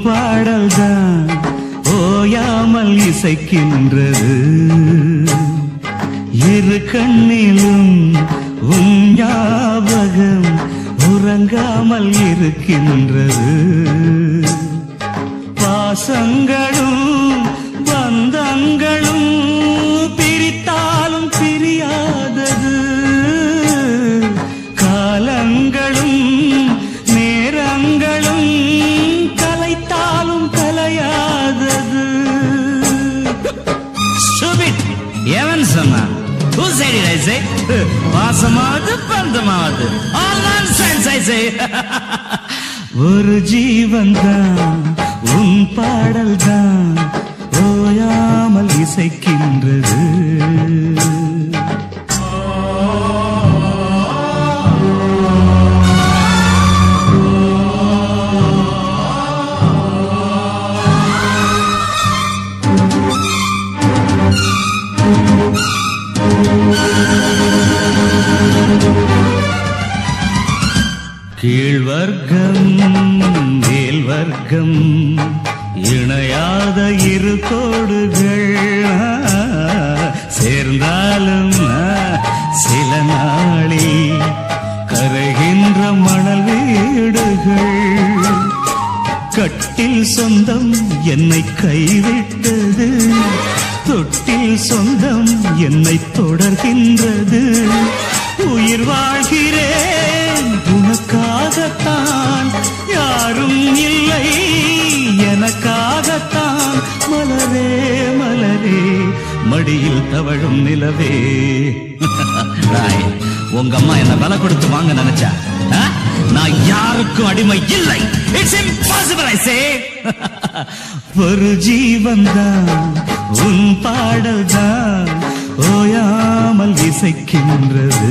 பாடல்தான் ஓயாமல் இசைக்கின்றது இரு கண்ணிலும் உன் ஞாபகம் உறங்காமல் இருக்கின்றது பாசங்களும் பந்தங்களும் பிரித்தாலும் பிரியாதது காலங்களும் நேரங்களும் கலைத்தாலும் கலையாதது Stupid! எவன் சொன்னான் Who said it, I say? பாசமாவது பந்தமாவது All nonsense, I say! ஒரு ஜீவன்தான் உன் பாடல்தான் ஓயாமல் இசைக்கின்றது கீழ்வர்க்கம் மேல் வர்க்கம் இணையாத இரு கோடுகள் சேர்ந்தாலும் சில நாளில் கரைகின்ற மணல் வீடுகள் கட்டில் சொந்தம் என்னை கைவிட்டது தொட்டில் சொந்தம் என்னை தொடர்கின்றது உயிர் வாழ்கிறேன் உனக்காகத்தான் யாரும் இல்லை எனக்காகத்தான் மலரே மலரே மடியில் தவழும் நிலவே ராய், உங்க அம்மா என்ன விலை கொடுத்து வாங்க நினைச்சா ஆ? நான் யாருக்கும் அடிமை இல்லை இட்ஸ் இம்பாசிபிள் ஐ சே ஒரு ஜீவன்தான் உன் பாடல்தான் ஓயாமல் இசைக்கின்றது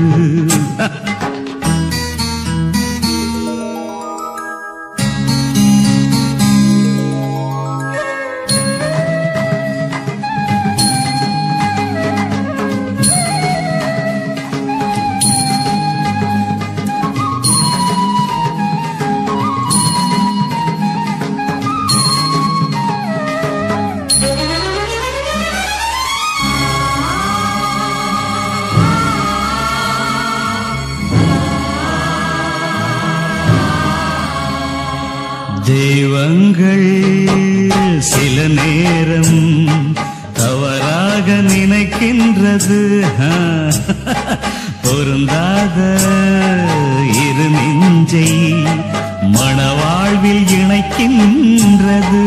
தெய்வங்கள் சில நேரம் தவறாக நினைக்கின்றது ஆ, பொருந்தாத இரு நெஞ்சை மணவாழ்வில் இணைக்கின்றது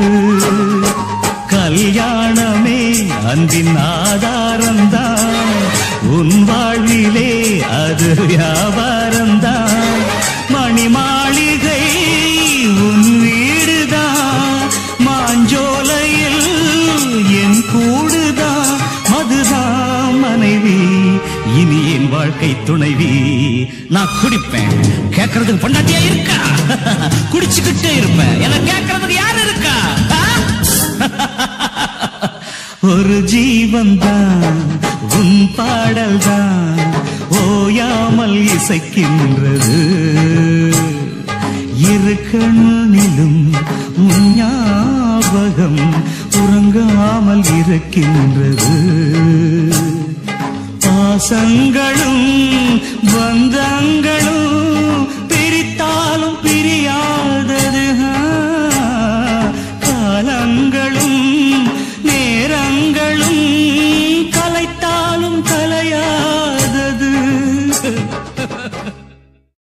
கல்யாணமே அன்பின் ஆதாரம்தான் உன் வாழ்விலே அது வியாபாரம்தான் மணி மாளிகை உன் வீடுதான் மாஞ்சோலையில் என் கூடுதான் மதுதான் மனைவி இனி என் வாழ்க்கை துணைவி நான் குடிப்பேன் கேட்கறதுக்கு பொண்டாட்டியா இருக்கா குடிச்சுக்கிட்டே இருப்பேன் என்ன கேட்கறதுக்கு யாரு இருக்கா ஆ? ஒரு ஜீவன்தான் உன் பாடல்தான் ஓயாமல் இசைக்கின்றது இரு கண்ணிலும் உன் ஞாபகம் உறங்காமல் இருக்கின்றது பாசங்களும் பந்தங்களும் பிரித்தாலும் பிரியாதது